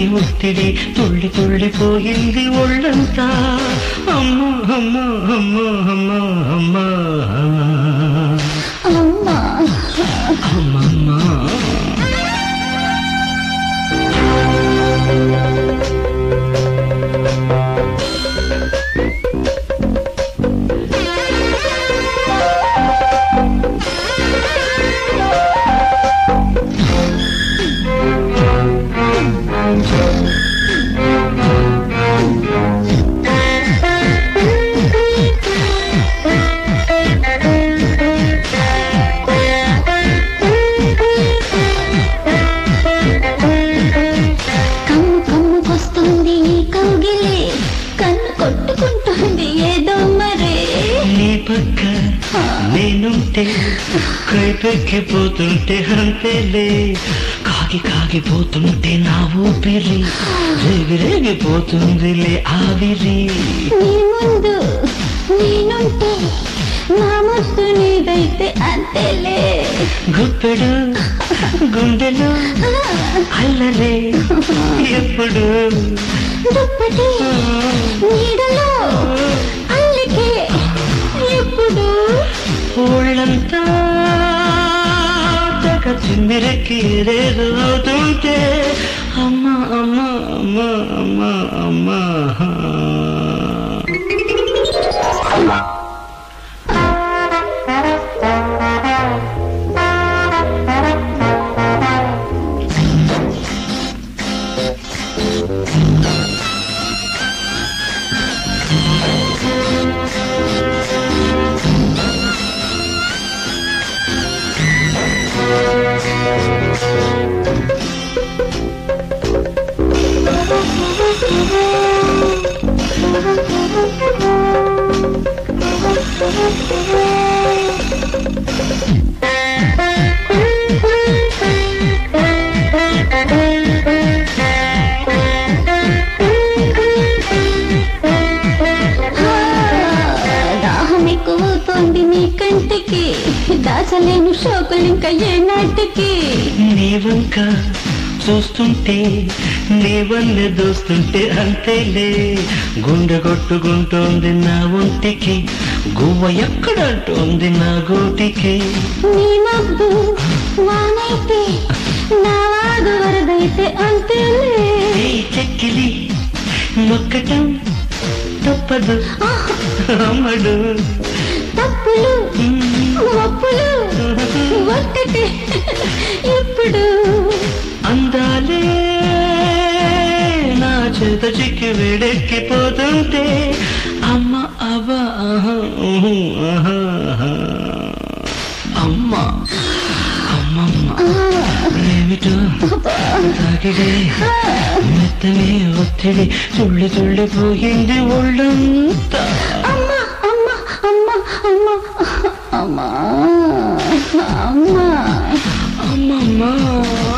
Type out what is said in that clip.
ఒత్తిడి తుళ్ళి తుళ్ళిపోయింది ఒళ్ళంతా అమ్మా అమ్మా అమ్మా అమ్మా అమ్మా అమ్మా అమ్మమ్మా కమ్ము కమ్ముకొస్తుంది ఈ కౌగిలే కన్ను కొట్టుకుంటుంది ఏదో మరే నీ పక్క నేనుంటే కైపెక్కిపోతుంటే అంతేలే కాగి కాగిపోతుంటే నా ఊపిరి రేగి రేగిపోతుందిలే ఆవిరి నీ ముందు నేనుంటే నా ముద్దు నీదైతే అంతేలే గుప్పెడు గుండెలు అల్లలే ఎప్పుడు దుప్పటి నీడలో అల్లికే ఎప్పుడు ఊళ్ళంతా తెగ తిమ్మిరెక్కి రేదు అవుతుంటే అమ్మ అమ్మ అమ్మ అమ్మ అమ్మ దాహం ఎక్కువవుతోంది నీ కంటికి దాచలేను షోకులింక ఏ నాటికి నీ వంక చూస్తుంటే నీ వన్నె దోస్తుంటే అంతేలే గుండె కొట్టుకుంటోంది నా ఒంటికి గువ్వ ఎక్కడంటోంది నా గోటికి నీ మబ్బు వానైతే నా వాగు వరదైతే అంతేలే ఏ చెక్కిలి నొక్కటం తప్పదు అమ్మడు తప్పులు ఒప్పులు ఒక్కటే ఎప్పుడు అందాలే నా చేత చిక్కి వేడెక్కిపోతుంటే అమ్మ అవ్వ ఆహా, ఊహు, ఆహా, ఆహా. అమ్మ అమ్మమ్మ ఏమిటో తాకిడే మెత్తని ఒత్తిడి తుళ్ళి తుళ్ళిపోయింది ఒళ్ళంతా అమ్మ అమ్మ అమ్మ అమ్మ అమ్మ అమ్మ అమ్మమ్మ